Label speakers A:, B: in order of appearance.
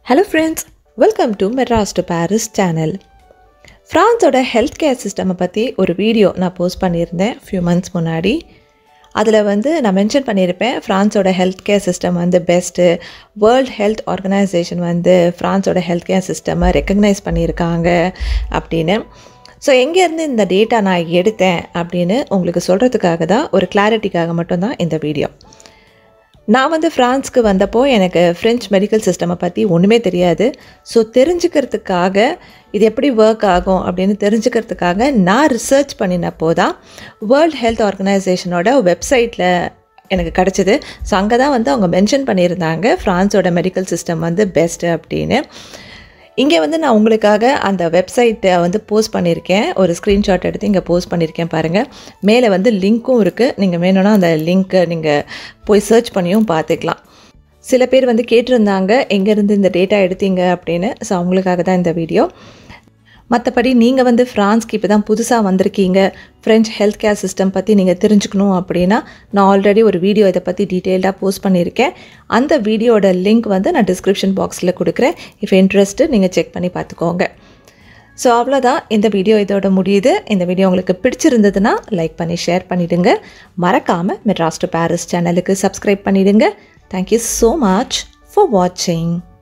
A: hello friends welcome to Madras to Paris channel ஃப்ரான்ஸோட health care சிஸ்டமை பற்றி ஒரு வீடியோ நான் போஸ்ட் பண்ணியிருந்தேன் ஃபியூ மந்த்ஸ் முன்னாடி அதில் வந்து நான் மென்ஷன் பண்ணியிருப்பேன் ஃப்ரான்ஸோட ஹெல்த் கேர் சிஸ்டம் வந்து பெஸ்ட்டு வேர்ல்ட் ஹெல்த் ஆர்கனைசேஷன் வந்து ஃப்ரான்ஸோட ஹெல்த் கேர் சிஸ்டமை ரெக்கக்னைஸ் பண்ணியிருக்காங்க அப்படின்னு ஸோ எங்கேருந்து இந்த டேட்டா நான் எடுத்தேன் அப்படின்னு உங்களுக்கு சொல்கிறதுக்காக தான் ஒரு கிளாரிட்டிக்காக மட்டும்தான் இந்த வீடியோ நான் வந்து ஃப்ரான்ஸ்க்கு வந்தப்போ எனக்கு ஃப்ரெஞ்ச் மெடிக்கல் சிஸ்டமை பற்றி ஒன்றுமே தெரியாது ஸோ தெரிஞ்சுக்கிறதுக்காக இது எப்படி ஒர்க் ஆகும் அப்படின்னு தெரிஞ்சுக்கிறதுக்காக நான் ரிசர்ச் பண்ணினப்போ தான் வேர்ல்ட் ஹெல்த் ஆர்கனைசேஷனோட வெப்சைட்டில் எனக்கு கிடச்சிது ஸோ அங்கே தான் வந்து அவங்க மென்ஷன் பண்ணியிருந்தாங்க ஃப்ரான்ஸோட மெடிக்கல் சிஸ்டம் வந்து பெஸ்ட்டு அப்படின்னு இங்கே வந்து நான் உங்களுக்காக அந்த வெப்சைட்டை வந்து போஸ்ட் பண்ணியிருக்கேன் ஒரு ஸ்க்ரீன்ஷாட் எடுத்து இங்கே போஸ்ட் பண்ணியிருக்கேன் பாருங்கள் மேலே வந்து லிங்க்கும் இருக்குது நீங்கள் வேணும்னா அந்த லிங்க்கை நீங்கள் போய் சர்ச் பண்ணியும் பார்த்துக்கலாம் சில பேர் வந்து கேட்டிருந்தாங்க எங்கேருந்து இந்த டேட்டா எடுத்தீங்க அப்படின்னு ஸோ அவங்களுக்காக தான் இந்த வீடியோ மற்றபடி நீங்கள் வந்து ஃப்ரான்ஸ்க்கு இப்போ தான் புதுசாக வந்திருக்கீங்க ஃப்ரெஞ்ச் ஹெல்த் கேர் சிஸ்டம் பற்றி நீங்கள் தெரிஞ்சுக்கணும் அப்படின்னா நான் ஆல்ரெடி ஒரு வீடியோ இதை பற்றி டீட்டெயில்டாக போஸ்ட் பண்ணியிருக்கேன் அந்த வீடியோட லிங்க் வந்து நான் டிஸ்கிரிப்ஷன் பாக்ஸில் கொடுக்குறேன் இஃப் இன்ட்ரெஸ்ட்டு நீங்கள் செக் பண்ணி பார்த்துக்கோங்க ஸோ அவ்வளோதான் இந்த வீடியோ இதோட முடியுது இந்த வீடியோ உங்களுக்கு பிடிச்சிருந்ததுன்னா லைக் பண்ணி ஷேர் பண்ணிவிடுங்க மறக்காமல் மெட்ராஸ் டு பாரிஸ் சேனலுக்கு சப்ஸ்கிரைப் பண்ணிவிடுங்க தேங்க்யூ ஸோ மச் ஃபார் வாட்சிங்